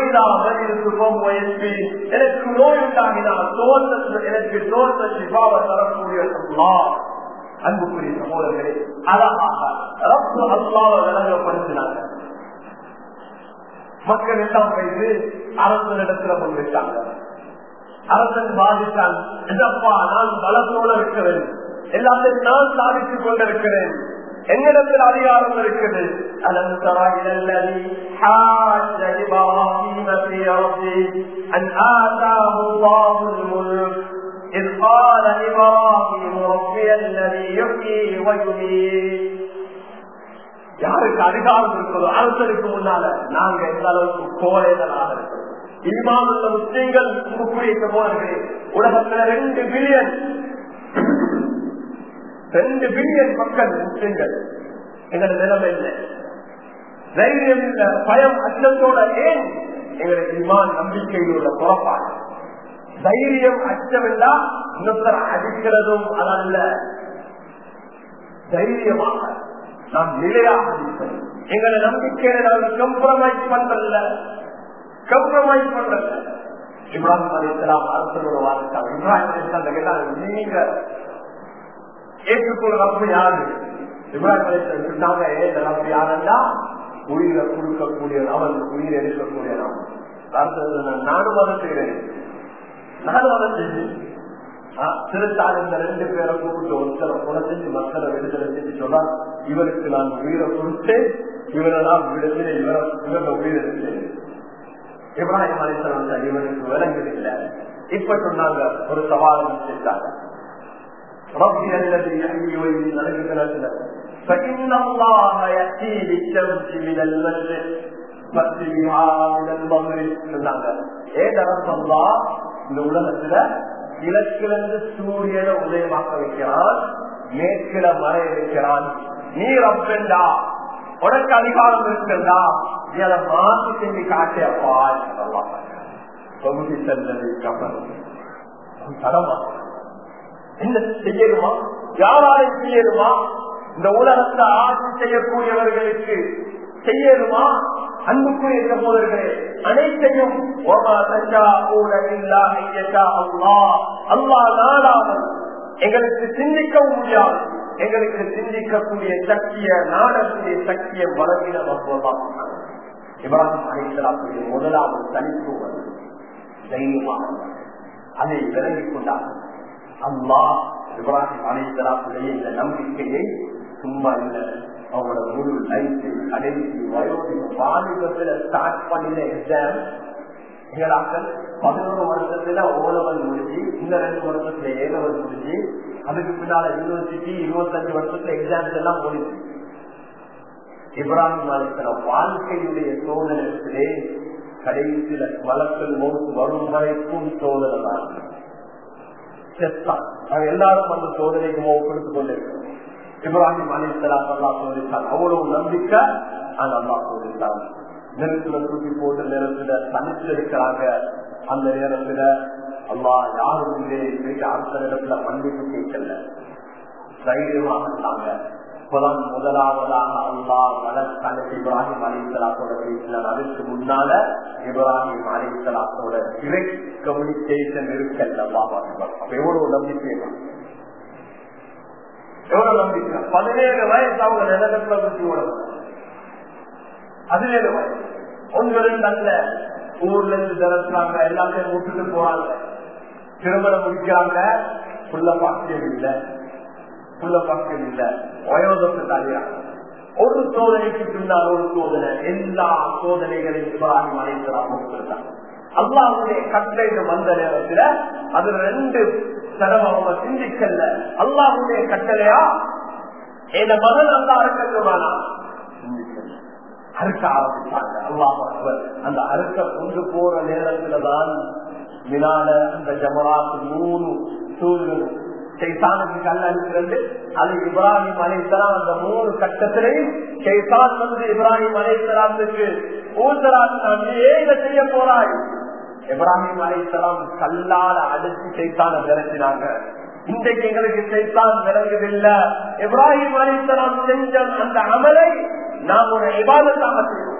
எனக்கு நோய் உண்டாகினால் தோன்ற எனக்கு தோன்ற சிவாவை தரக்கூடிய அன்புக்குரிய சகோதரர்களே அழகாக ரப்பு அல்லாவை விளங்கப்படுத்தினாங்க மக்கள் எல்லாம் போயிட்டு அரசன் இடத்துல முன்வைத்தாங்க அரசன் பாதித்தான் இதப்பா நான் பலத்தோட இருக்கிறேன் எல்லாத்தையும் நான் சாதித்துக் கொண்டிருக்கிறேன் என்னிடத்தில் அதிகாரம் இருக்குது அலம் தரா இலல்லதி حاج إبراهيم في ربه أن آتاه الله الملك إذ قال إبراهيم ربي الذي يحيي ويميت யாருக்கு அதிகாரம் இருக்கிறதோ அரசருக்கு முன்னால நாங்க எந்த அளவுக்கு கோழைகளாக இருக்கிறோம் ஈமான் உள்ள முஸ்லீம்கள் குறித்த போனர்களே உலகத்துல ரெண்டு பில்லியன் ரெண்டு பில்லியன் மக்கள் முஸ்லீம்கள் எங்களோட நிலைமை இல்லை தைரியம் இல்ல பயம் அச்சத்தோட ஏன் எங்களுக்கு ஈமான் நம்பிக்கையில் உள்ள புறப்பாடு தைரியம் அச்சமில்லா இன்னொருத்தர் அடிக்கிறதும் அதல்ல தைரியமாக நாம் நிலையாக இருப்பது எங்களை நம்பிக்கையில நாங்கள் கம்ப்ரமைஸ் பண்றதில்ல கம்ப்ரமைஸ் பண்றதில்ல இப்ராஹிம் அலிஸ்லாம் அரசனோட வாழ்த்தாங்க இப்ராஹிம் அலிஸ்லாம் கேட்டாங்க நீங்க ஏற்றுக்கொள்ள ரப்பு யாரு இப்ராஹிம் அலிஸ்லாம் சொன்னாங்க ஏன் ரப்பு யாருன்னா உயிரை கொடுக்கக்கூடிய அவன் உயிரை எடுக்கக்கூடிய நான் நானும் அதை செய்கிறேன் நானும் அதை செய்தேன் திருத்தாள் இந்த ரெண்டு பேரை கூப்பிட்டு ஒருத்தரை கொலை செஞ்சு மக்களை விடுதலை செஞ்சு சொன்னா இவருக்கு நான் உயிரை கொடுத்து இவரை நான் விடுதலை இவரை இவரை உயிரை எடுத்தேன் இப்ராஹிம் அலிசலம் இவருக்கு விளங்குது இல்ல இப்ப சொன்னாங்க ஒரு சவாலை செஞ்சாங்க ربي الذي يحيي ويميت نلقي فإن الله يأتي بالشمس من المشرق فأتي بها من المغرب சொன்னாங்க ஏன் அல்லா இந்த உலகத்துல கிழக்கிழந்து சூரியனை உதயமாக்க வைக்கிறான் மேற்கில மறைய வைக்கிறான் நீ ரப்பெண்டா உனக்கு அதிகாரம் இருக்குண்டா நீ அதை மாற்றி செஞ்சு காட்டியப்பா பகுதி செல்வது கபர் தடமா என்ன செய்யணுமா யாராலும் செய்யணுமா இந்த உலகத்தை ஆட்சி செய்யக்கூடியவர்களுக்கு செய்யணுமா அன்புக்குரிய சகோதரர்களே அனைத்தையும் அல்லா நாடாமல் எங்களுக்கு சிந்திக்கவும் முடியாது எங்களுக்கு சிந்திக்கக்கூடிய சக்திய நாடக்கூடிய சக்தியை வழங்கின மருத்துவம் இப்ராஹிம் அலிஸ்லாத்துடைய முதலாவது தனித்துவம் தைரியமாக அதை விளங்கிக் கொண்டார் அம்மா இப்ராஹிம் அலிஸ்லாத்துடைய இந்த நம்பிக்கையை சும்மா இல்லை அவங்களோட முழு லைஃப் கடைசி வயோதிக வாலிபத்துல ஸ்டார்ட் பண்ணின எக்ஸாம் எங்களாக்கள் பதினோரு வருஷத்துல ஓலவல் முடிஞ்சு இந்த ரெண்டு வருஷத்துல ஏலவல் முடிஞ்சு அதுக்கு பின்னால யூனிவர்சிட்டி இருபத்தஞ்சு வருஷத்துல எக்ஸாம்ஸ் எல்லாம் முடிஞ்சு இப்ராஹிம் அலிஸ்லாம் வாழ்க்கையுடைய சோதனைகளே கடைசியில வளர்த்தல் மோசு வரும் வரைக்கும் சோதனை தான் எல்லாரும் அந்த சோதனைக்கு கொடுத்துக் கொண்டிருக்கிறோம் இப்ராஹிம் அலிஸ்லாம் அல்லா சோதித்தான் அவ்வளவு நம்பிக்கை அது அல்லா சோதித்தான் நெருத்துல தூக்கி போட்டு நேரத்துல தனிச்சு இருக்கிறாங்க அந்த நேரத்துல அல்லா யாரும் இல்லை அடுத்த நேரத்துல மன்னிப்பு கேட்கல தைரியமாக இருந்தாங்க இப்பதான் முதலாவதாக அல்லா வளர்த்தாங்க இப்ராஹிம் அலிசலாத்தோட பேசினார் அதுக்கு முன்னால இப்ராஹிம் அலிசலாத்தோட டிரெக்ட் கம்யூனிகேஷன் இருக்கல்ல பாபா அப்ப எவ்வளவு நம்பிக்கை எவ்வளவு நம்பிக்கை பதினேழு வயசு அவங்க நிலகத்துல பற்றி ஓடணும் பதினேழு வயசு ஒன்று ரெண்டு அல்ல ஊர்ல இருந்து திறக்கிறாங்க எல்லாத்தையும் விட்டுட்டு போறாங்க திருமணம் முடிக்கிறாங்க புள்ள பாக்கியம் இல்லை புள்ள பாக்கியம் இல்லை வயோதத்து தனியாக ஒரு சோதனைக்கு பின்னால் ஒரு சோதனை எல்லா சோதனைகளையும் இப்ராஹிம் அனைத்தலாம் கொடுத்திருந்தாங்க அல்லாவுடைய கட்டளைகள் வந்த நேரத்துல அது ரெண்டு தடவை அவங்க சிந்திக்கல அல்லாவுடைய கட்டளையா என் மகன் அல்லா இருக்கட்டுமானா அறுக்க ஆரம்பித்தாங்க அல்லாஹ் அந்த அறுக்க கொண்டு போற நேரத்துலதான் மினால அந்த ஜமராத்து மூணு சூழ்நிலை சைத்தானுக்கு கல் அனுப்பிறது அது இப்ராஹிம் அலைத்தலாம் அந்த மூணு கட்டத்திலையும் சைத்தான் வந்து இப்ராஹிம் அலைத்தலாத்துக்கு ஊசலாத்து ஏங்க செய்ய போறாய் இப்ராஹிம் அலைத்தலாம் கல்லால அடிச்சு சைத்தான விரட்டினாங்க இன்றைக்கு எங்களுக்கு சைத்தான் விளங்குதில்லை இப்ராஹிம் அலைத்தலாம் செஞ்ச அந்த அமலை நாம் ஒரு விவாதத்தாக செய்வோம்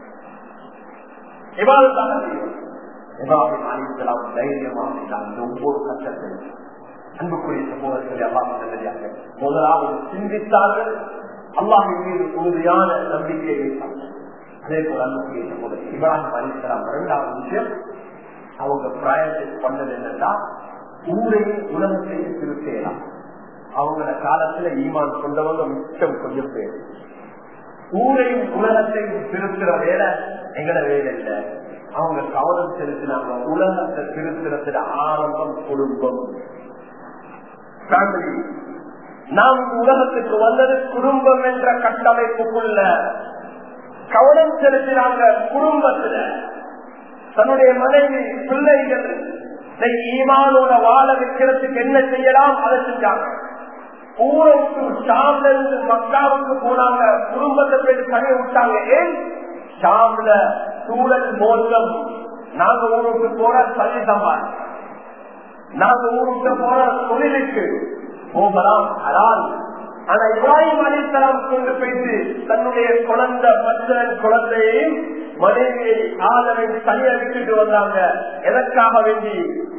விவாதத்தாக செய்வோம் இப்ராஹிம் அலைத்தலாம் தைரியமாக ஒவ்வொரு கட்டத்திலும் அன்புக்குரிய சமூகத்தில் எல்லாம் நல்லதாக முதலாவது சிந்தித்தார்கள் அல்லாஹின் மீது உறுதியான நம்பிக்கை வைத்தார்கள் அதே போல அன்புக்குரிய சமூகம் இப்ராஹிம் அலிஸ்லாம் இரண்டாவது விஷயம் அவங்க பிராயத்தில் பண்ணது என்னன்னா ஊரையும் உலகத்தையும் திருத்தேலாம் அவங்கள காலத்துல ஈமான் கொண்டவங்க மிச்சம் கொஞ்சம் பேர் ஊரையும் உலகத்தையும் திருத்துற வேலை எங்கட வேலை இல்லை அவங்க கவனம் செலுத்தினாங்க உலகத்தை திருத்துறதுல ஆரம்பம் குடும்பம் ஃபேமிலி நாம் உலகத்துக்கு வந்தது குடும்பம் என்ற கட்டமைப்புக்குள்ள கவனம் செலுத்தினாங்க குடும்பத்துல தன்னுடைய மனைவி பிள்ளைகள் ஈமானோட வாழ வைக்கிறதுக்கு என்ன செய்யலாம் அதை செஞ்சாங்க ஊருக்கு ஷாம்ல இருந்து மக்காவுக்கு போனாங்க குடும்பத்தை போய் தனி விட்டாங்க ஏன் ஷாம்ல சூழல் மோசம் நாங்க ஊருக்கு போற சரி சம்பாதி நாங்க ஊருக்கு போற தொழிலுக்கு போகலாம் அதான் ஆனா இப்ராஹிம் அலிசலாம் கொண்டு போயிட்டு தன்னுடைய குழந்தை பச்சன் குழந்தையையும் மனைவியை ஆள வேண்டி தனியா விட்டுட்டு வந்தாங்க எதற்காக வேண்டி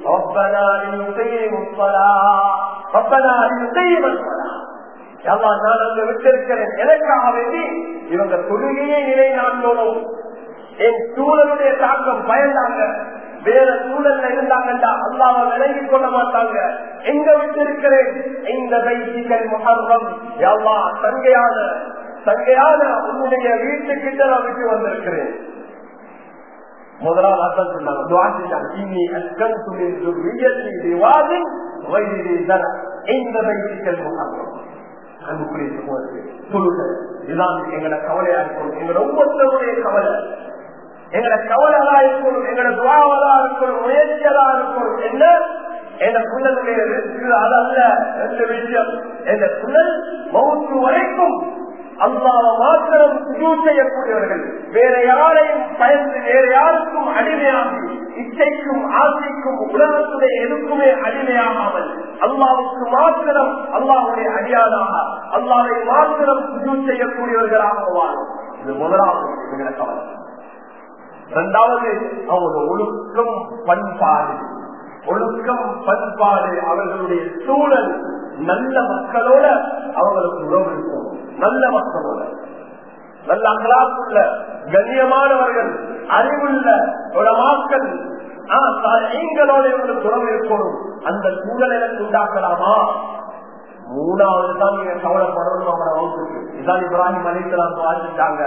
நான் அங்க விட்டிருக்கிறேன் எதற்காக வேண்டி இவங்க தொழுகையே நிலைநாட்டணும் என் சூழலுடைய தாக்கம் பயந்தாங்க வேற சூழல்ல இருந்தாங்கண்டா அல்லாம விலகி கொள்ள மாட்டாங்க எங்க விட்டிருக்கிறேன் இந்த வைத்திகள் முகர்வம் எவ்வா தங்கையான தங்கையான உன்னுடைய வீட்டுக்கிட்ட நான் விட்டு வந்திருக்கிறேன் முதலாவது அர்த்தம் சொன்னாங்க துவா செஞ்சாங்க இன்னி அஸ்கன் துணில் துர்வியத்தி விவாதி வைதி தர இந்த வைத்திகள் முகர்வம் அன்புக்குரிய சமூகத்தில் சொல்லுங்க இதுதான் எங்களோட கவலையா இருக்கும் எங்களோட ஒவ்வொருத்தருடைய கவலை எங்கட கவலையா இருக்கணும் எங்கட துவாவதா இருக்கணும் முயற்சியதா இருக்கணும் என்ன என் புள்ளனுடைய அதல்ல ரெண்டு விஷயம் என் புள்ளல் மவுத்து வரைக்கும் அல்லாத மாத்திரம் சுஜூ செய்யக்கூடியவர்கள் வேற யாரையும் பயந்து வேற யாருக்கும் அடிமையாகி இச்சைக்கும் ஆசைக்கும் உலகத்துடைய எதுக்குமே அடிமையாகாமல் அல்லாவுக்கு மாத்திரம் அல்லாவுடைய அடியானாக அல்லாவை மாத்திரம் சுஜூ செய்யக்கூடியவர்களாக வாழும் இது முதலாவது கவலை இரண்டாவது அவங்க ஒழுக்கம் பண்பாடு ஒழுக்கம் பண்பாடு அவர்களுடைய சூழல் நல்ல மக்களோட அவங்களுக்கு உறவு இருக்கும் நல்ல மக்களோட நல்ல அகலாக்குள்ள கண்ணியமானவர்கள் அறிவுள்ள உலமாக்கள் நீங்களோட இவங்களுக்கு உறவு இருக்கணும் அந்த சூழலை உண்டாக்கலாமா மூணாவது தான் நீங்க கவலைப்படணும் அவங்களோட வகுப்புக்கு இதான் இப்ராஹிம் அலிசலாம் வாழ்ந்துட்டாங்க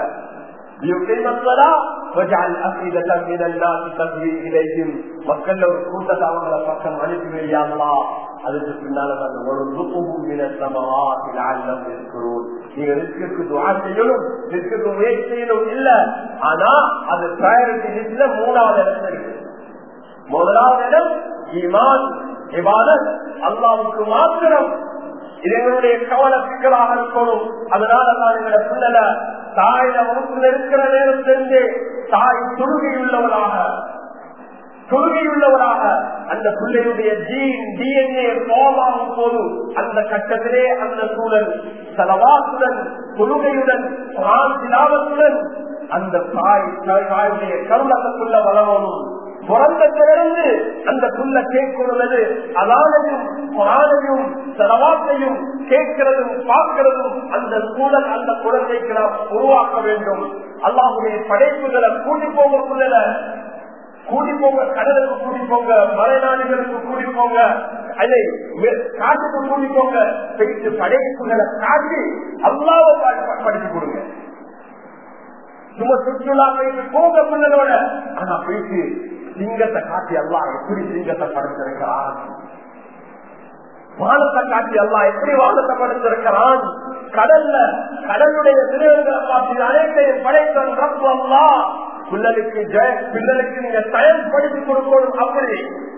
மக்கள் ஒரு கூட்டத்தை அவங்கள பக்கம் அனுப்பி வையாமலா அதுக்கு பின்னால ஒரு இருக்கிறோம் நீங்க ரிஸ்க்கு துவா செய்யணும் ரிஸ்க்கு முயற்சி செய்யணும் இல்ல ஆனா அது ப்ரையாரிட்டி லிஸ்ட்ல மூணாவது இடத்துல இருக்கு முதலாவது இடம் ஈமான் இபாதத் அல்லாவுக்கு மாத்திரம் இது எங்களுடைய கவலை சிக்கலாக இருக்கணும் அதனால தான் எங்களோட பிள்ளல தாயில வகுப்புல இருக்கிற நேரத்திலிருந்து தாய் தொழுகையுள்ளவராக தொழுகையுள்ளவராக அந்த பிள்ளையுடைய ஜீன் டிஎன்ஏ ஃபார்ம் போது அந்த கட்டத்திலே அந்த சூழல் செலவாத்துடன் தொழுகையுடன் திலாவத்துடன் அந்த தாய் தாயுடைய கருள் அந்தக்குள்ள வளரணும் பிறந்தத்திலிருந்து அந்த புள்ள கேட்கிறது அதானையும் குரானையும் செலவாத்தையும் கேட்கிறதும் பார்க்கிறதும் அந்த சூழல் அந்த குழந்தைக்கு நாம் உருவாக்க வேண்டும் அல்லாஹுடைய படைப்புகளை கூட்டி போக புள்ளல கூடி போங்க கடலுக்கு கூடி போங்க மலைநாடுகளுக்கு கூடி போங்க அதை காட்டுக்கு கூடி போங்க பெய்து படைப்புகளை காட்டி அல்லாவை படித்து கொடுங்க சும்மா சுற்றுலா போயிட்டு போங்க பிள்ளைகளோட ஆனா போயிட்டு சிங்கத்தை காட்டி எல்லாம் எப்படி சிங்கத்தை படைத்திருக்கிறான் வானத்தை காட்டி எல்லாம் எப்படி வானத்தை படைத்திருக்கிறான் கடல்ல கடலுடைய மிருகங்களை பார்த்து அனைத்தையும் படைத்தன் ரப்பு அல்லா பிள்ளைக்கு ஜெய பிள்ளைக்கு நீங்க சயன்ஸ் படித்து கொடுக்கணும் அப்படி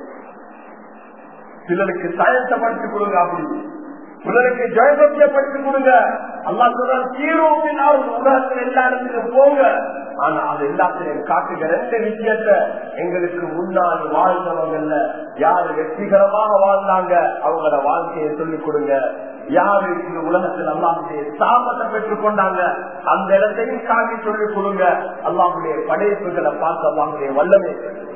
பிள்ளைக்கு சயன்ஸை படித்து கொடுங்க அப்படி பிள்ளைக்கு ஜெயபக்திய படித்து கொடுங்க அல்லா சொல்ற தீரோப்பினால் உலகத்தில் எல்லா இடத்துக்கும் போங்க ஆனா அது எல்லாத்திலையும் காட்டுகிற ரெண்டு விஷயத்த எங்களுக்கு முன்னால் வாழ்ந்தவங்கல்ல யாரு வெற்றிகரமாக வாழ்ந்தாங்க அவங்களோட வாழ்க்கையை சொல்லிக் கொடுங்க யாரு இந்த உலகத்தில் அல்லாஹுடைய சாபத்தை பெற்றுக் கொண்டாங்க அந்த இடத்தையும் காட்டி சொல்லிக் கொடுங்க அல்லாஹுடைய படைப்புகளை பார்த்து அல்லாஹுடைய வல்லமை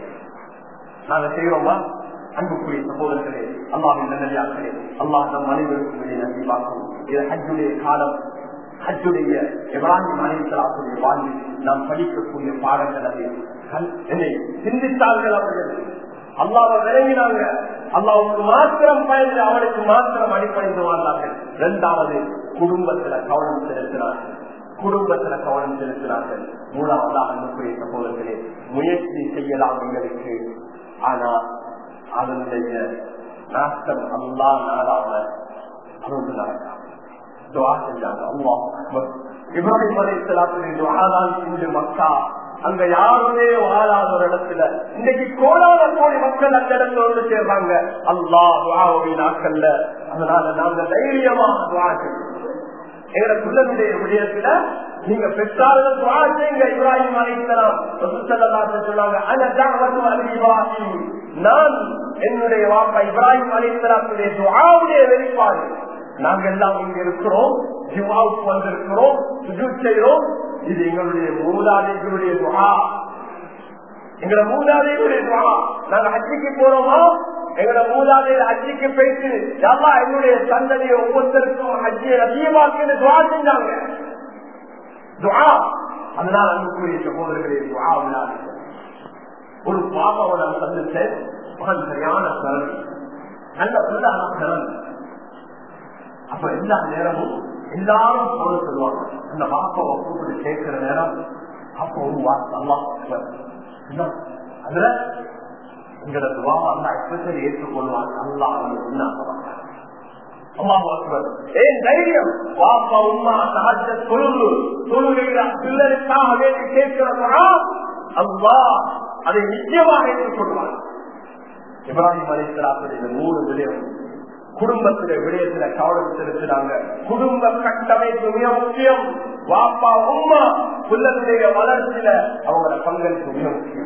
நாங்க செய்யறோமா அன்புக்குரிய சகோதரர்களே அல்லாவின் நல்லே அல்லாஹ் நம் அனைவருக்கும் இதை நம்பி பார்க்கும் இது ஹஜ்ஜுடைய காலம் ஹஜ்ஜுடைய இப்ராஹிம் அலிசலாத்துடைய வாழ்வில் நாம் படிக்கக்கூடிய பாடங்கள் அது என்னை சிந்தித்தார்கள் அவர்கள் அல்லாவை விளங்கினாங்க அல்லாவுக்கு மாத்திரம் பயந்து அவனுக்கு மாத்திரம் அடிப்படைந்து வாழ்ந்தார்கள் இரண்டாவது குடும்பத்துல கவனம் செலுத்தினார்கள் குடும்பத்துல கவனம் செலுத்தினார்கள் மூணாவதாக அன்புக்குரிய சகோதரர்களே முயற்சி செய்யலாம் எங்களுக்கு ஆனா அதனுடைய நாட்டம் அல்லா நாடாம அது நடக்காம துவா செஞ்சாங்க அல்லாஹ் அக்பர் இப்ராஹிம் அலைஹிஸ்ஸலாத்துடைய துஆதான் இன்று மக்கா அங்க யாருமே வாழாத ஒரு இடத்துல இன்னைக்கு கோடாத கோடி மக்கள் அந்த இடத்துல வந்து சேர்றாங்க அல்லாஹ் துஆவுடைய நாட்கள்ல அதனால நாங்க தைரியமாக துவா செய்யணும் எங்க பிள்ளைகளுடைய விடயத்துல நீங்க பெற்றார்கள் துவா செய்யுங்க இப்ராஹிம் அலைஹிஸ்ஸலாம் ரசூலுல்லாஹி சொன்னாங்க அன தஅவத்து அலி இப்ராஹிம் நான் என்னுடைய வாப்பா இப்ராஹிம் அலைஹிஸ்ஸலாத்துடைய துஆவுடைய வெளிப்பாடு நாங்க எல்லாம் இங்க இருக்கிறோம் ஜிவாவுக்கு வந்திருக்கிறோம் சுஜூத் செய்கிறோம் இது எங்களுடைய மூதாதைகளுடைய துவா எங்களோட மூதாதைகளுடைய துவா நாங்க ஹஜ்ஜிக்கு போறோமா எங்களோட மூதாதையில் ஹஜ்ஜிக்கு போயிட்டு யாரா என்னுடைய சந்ததியை ஒவ்வொருத்தருக்கும் ஹஜ்ஜியை அதிகமாக்கு துவா செஞ்சாங்க துவா அதனால அன்புக்குரிய சகோதரர்களே துவா விழாது ஒரு பாப்பாவை நான் சந்திச்சேன் மகன் சரியான கரண் நல்ல பிரதான கரண் அப்ப எல்லா நேரமும் எல்லாரும் போல சொல்லுவாங்க அந்த பாப்பாவை கூப்பிட்டு கேட்கிற நேரம் அப்ப ஒரு வார்த்தை அல்லா அதுல எங்களோட துவாவை அல்லா எப்பசரி ஏற்றுக்கொள்வாங்க அல்லா என்ன ஏன் தைரியம் பாப்பா உமா சகஜ தொழுது தொழுகையில பிள்ளருக்காக வேண்டி கேட்கிறதா அல்லா அதை நிச்சயமாக ஏற்றுக்கொள்வாங்க இப்ராஹிம் அலிஸ்லாத்துடைய மூணு விடயம் குடும்பத்தில விடயத்துல கவனம் செலுத்தினாங்க குடும்ப கட்டமைப்பு மிக முக்கியம் வாப்பா உமா பிள்ளைகளுடைய வளர்ச்சியில அவங்களோட பங்களிப்பு மிக முக்கியம்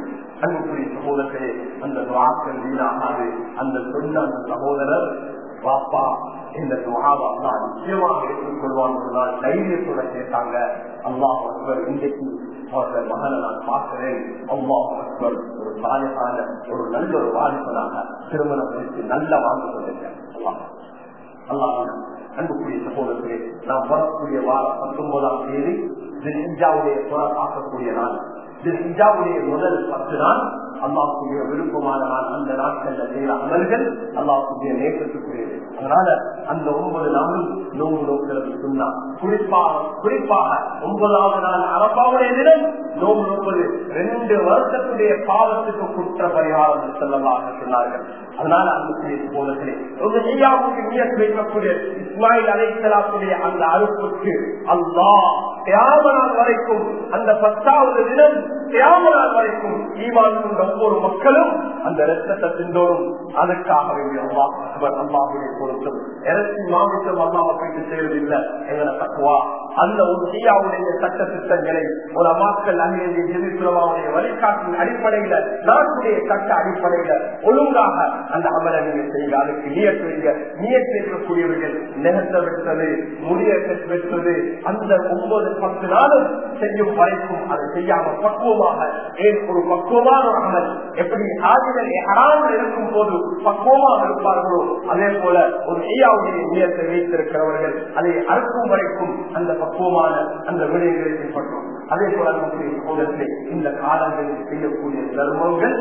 அன்புக்குரிய சகோதரர்களே அந்த துவாக்கள் வீணாகாது அந்த சொன்ன அந்த சகோதரர் வாப்பா இந்த துவாவை அல்லா நிச்சயமாக ஏற்றுக்கொள்வான் தைரியத்தோட கேட்டாங்க அல்லாஹ் அக்பர் இன்றைக்கு அவர்கள் மகனை நான் பார்க்கிறேன் அல்லாஹ் அக்பர் ஒரு சாலையான ஒரு நல்ல ஒரு வாலிபனாக திருமணம் முடித்து நல்ல வாழ்ந்து கொண்டிருக்கேன் அல்லாஹ் அன்புக்குரிய சகோதரர்களே நாம் வரக்கூடிய வாரம் பத்தொன்பதாம் தேதி ஹிஜாவுடைய பார்க்கக்கூடிய நாள் ஹிஜாவுடைய முதல் பத்து நாள் அல்லாஹுடைய விருப்பமான நாள் அந்த நாட்கள்ல செய்யற அமல்கள் அல்லாஹுடைய நேசத்துக்குரியது அதனால அந்த ஒன்பது நாளும் நோம்பு நோக்கிறது சொன்னா குறிப்பாக குறிப்பாக ஒன்பதாவது நாள் அரப்பாவுடைய தினம் நோம்பு நோப்பது ரெண்டு வருஷத்துடைய பாவத்துக்கு குற்ற பரிகாரம் செல்லமாக சொன்னார்கள் அதனால அந்த போலத்திலே ஒரு செய்யாவுக்கு முயற்சி வைக்கக்கூடிய இஸ்மாயில் அலைத்தலாக்கூடிய அந்த அறுப்புக்கு அல்லாஹ் தியாமனால் வரைக்கும் அந்த பத்தாவது தினம் தியாமனால் வரைக்கும் ஈவான் கொண்ட ஒவ்வொரு மக்களும் அந்த ரத்தத்தை தின்றோடும் அதுக்காக வேண்டிய அல்லாஹுடைய பொருத்தம் இறச்சி மாமிசம் அல்லாம போயிட்டு செய்வதில்லை எங்களை தக்குவா அந்த ஒரு செய்யாவுடைய சட்ட திட்டங்களை ஒரு அமாக்கள் அணியை ஜெமிசுலமாவுடைய வழிகாட்டின் அடிப்படையில நாட்டுடைய சட்ட அடிப்படையில ஒழுங்காக அந்த அமலை நீங்க செய்யுங்க அதுக்கு நியத்து வைங்க நியத்து இருக்கக்கூடியவர்கள் நெகத்தை வெட்டது முடிய வெட்டுவது அந்த ஒன்பது பத்து நாளும் செய்யும் வரைக்கும் அதை செய்யாம பக்குவமாக ஏன் ஒரு பக்குவமான ஒரு அமல் எப்படி ஆதிகள் ஹராமல் இருக்கும் போது பக்குவமாக இருப்பார்களோ அதே போல ஒரு ஐயாவுடைய நியத்தை வைத்திருக்கிறவர்கள் அதை அறுக்கும் வரைக்கும் அந்த பக்குவமான அந்த விடயங்களை பின்பற்றும் அதே போல நம்முடைய சகோதரத்தை இந்த காலங்களில் செய்யக்கூடிய தர்மங்கள்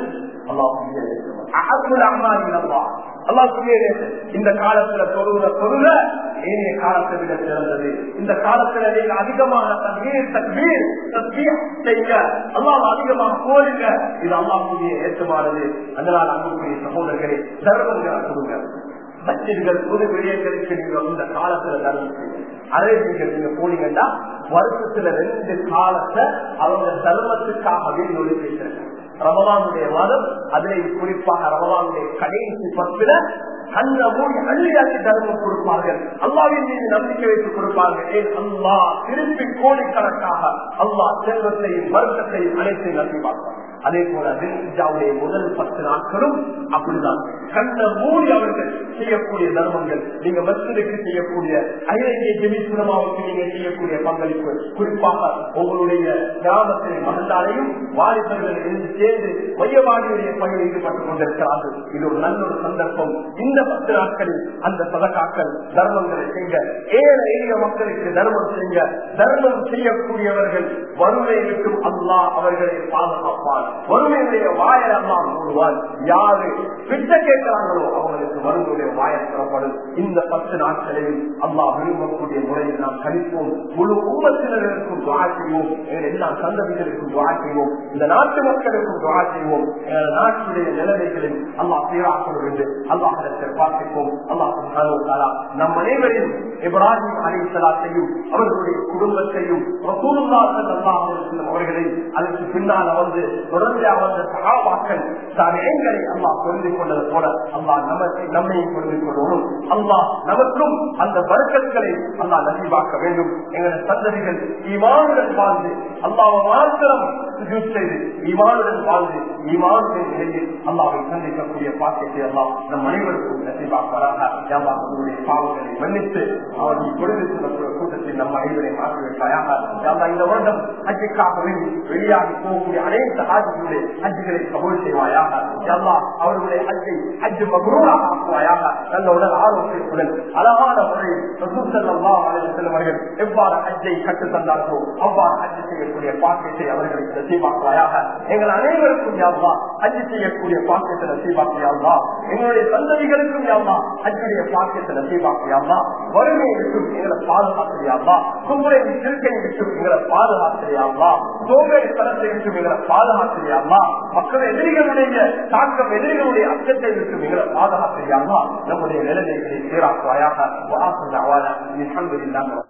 இந்த காலத்துல தொழுகிற தொழுக ஏனைய காலத்தை விட சிறந்தது இந்த காலத்துல நீங்க அதிகமான தக்பீர் தக்பீர் தக்பீர் செய்ய அல்லாஹ் அதிகமாக போடுங்க இது அல்லாஹுடைய ஏற்றமானது அதனால அன்புக்குரிய சகோதரர்களே தர்மங்களை கொடுங்க மச்சிர்கள் பொது விடயங்களுக்கு நீங்க இந்த காலத்துல தர்மம் செய்யுங்க அதே நீங்க நீங்க போனீங்கன்னா வருஷத்துல ரெண்டு காலத்தை அவங்க தர்மத்துக்காகவே நொழி வைத்திருக்காங்க ரமலானுடைய மாதம் அதிலே குறிப்பாக ரமலானுடைய கடைசி பத்துல அந்த மூடி அள்ளி அள்ளி தர்மம் கொடுப்பார்கள் அல்லாவின் மீது நம்பிக்கை வைத்து கொடுப்பார்கள் ஏன் அல்லா திருப்பி கோடிக்கணக்காக அல்லா செல்வத்தையும் வருத்தத்தையும் அனைத்தையும் நம்பி பார்ப்பார் அதே போல தில்ஜாவுடைய முதல் பத்து நாட்களும் அப்படிதான் கண்ண மூடி அவர்கள் செய்யக்கூடிய தர்மங்கள் நீங்க மசிலுக்கு செய்யக்கூடிய ஐலங்கிய ஜெமிசுலமாவுக்கு நீங்க செய்யக்கூடிய பங்களிப்பு குறிப்பாக உங்களுடைய கிராமத்தின் மகந்தாலையும் வாலிபர்கள் இருந்து சேர்ந்து மையவாடியுடைய பணியில் ஈடுபட்டுக் கொண்டிருக்கிறார்கள் இது ஒரு நல்ல ஒரு சந்தர்ப்பம் இந்த பத்து நாட்களில் அந்த சதகாக்கள் தர்மங்களை செய்ய ஏழை எளிய மக்களுக்கு தர்மம் செய்ய தர்மம் செய்யக்கூடியவர்கள் வறுமை விட்டும் அல்லா அவர்களை பாதுகாப்பார் வறுமையுடைய வாயல் அல்லா மூடுவார் யாரு பிச்சை கேட்கிறாங்களோ அவங்களுக்கு வறுமையுடைய வாயல் தரப்படும் இந்த பத்து நாட்களில் அல்லா விரும்பக்கூடிய முறையில் நாம் கழிப்போம் முழு குடும்பத்தினருக்கும் துவா செய்வோம் எங்கள் எல்லா சந்ததிகளுக்கும் துவா செய்வோம் இந்த நாட்டு மக்களுக்கும் துவா செய்வோம் எங்கள் நாட்டுடைய நிலைமைகளில் அல்லா சீராக்கும் என்று அல்லாஹத்தை பார்த்திப்போம் அல்லாஹ் நம் அனைவரையும் இப்ராஹிம் அலி சலாத்தையும் அவர்களுடைய குடும்பத்தையும் அவர்களை அதற்கு பின்னால் வந்து தொடர்ந்து வந்த சகாபாக்கள் தடையங்களை அல்லாஹ் புரிந்து கொண்டது போல அல்லாஹ் நமக்கு நம்மையும் புரிந்து கொள்ளணும் அல்லாஹ் நமக்கும் அந்த வர்க்கங்களை அல்லாஹ் நசிவாக்க வேண்டும் எங்களது சந்ததிகள் ஈமானுடன் வாழ்ந்து அல்லாஹ் மாத்திரம் செய்து ஈமானுடன் வாழ்ந்து ஈமானுடைய நிலையில் அல்லாவை சந்திக்கக்கூடிய பாக்கியத்தை அல்லாஹ் நம் அனைவருக்கும் நசிவாக்குவராக உங்களுடைய பாவங்களை மன்னித்து அவர்கள் கொடுத்து கூட்டத்தில் நம் அனைவரை மாற்றி வைப்பாயாக இந்த வருடம் அஜிக்காக வேண்டி வெளியாகி போகக்கூடிய அனைத்து ஆஜிகளுடைய அஜிகளை கபூல் செய்வாயாக எல்லா அவர்களுடைய அஜை அஜு மகுரூராக ஆக்குவாயாக நல்ல உடல் ஆரோக்கியத்துடன் அழகான முறையில் செல்வர்கள் எவ்வாறு அஜை கட்டு தந்தார்களோ அவ்வாறு அஜி செய்யக்கூடிய பாக்கியத்தை அவர்களுக்கு நசீவாக்குவாயாக எங்கள் அனைவருக்கும் யாவா அஜி செய்யக்கூடிய பாக்கியத்தை நசீவாக்கியாவா எங்களுடைய சந்ததிகளுக்கும் யாவா அஜுடைய பாக்கியத்தை நசீவாக்கியாவா வறுமையை விட்டும் எங்களை பாதுகாக்கிறியாவா கும்பலை திருக்கை விட்டும் எங்களை பாதுகாக்கிறியாவா சோகை தரத்தை விட்டும் எங்களை பாதுகாக்கிறியாவா மக்கள் எதிரிகளுடைய தாக்கம் எதிரிகளுடைய அச்சத்தை விட்டும் எங்களை பாதுகாக்கிறியாவா நம்முடைய நிலைமைகளை சீராக்குவாயாக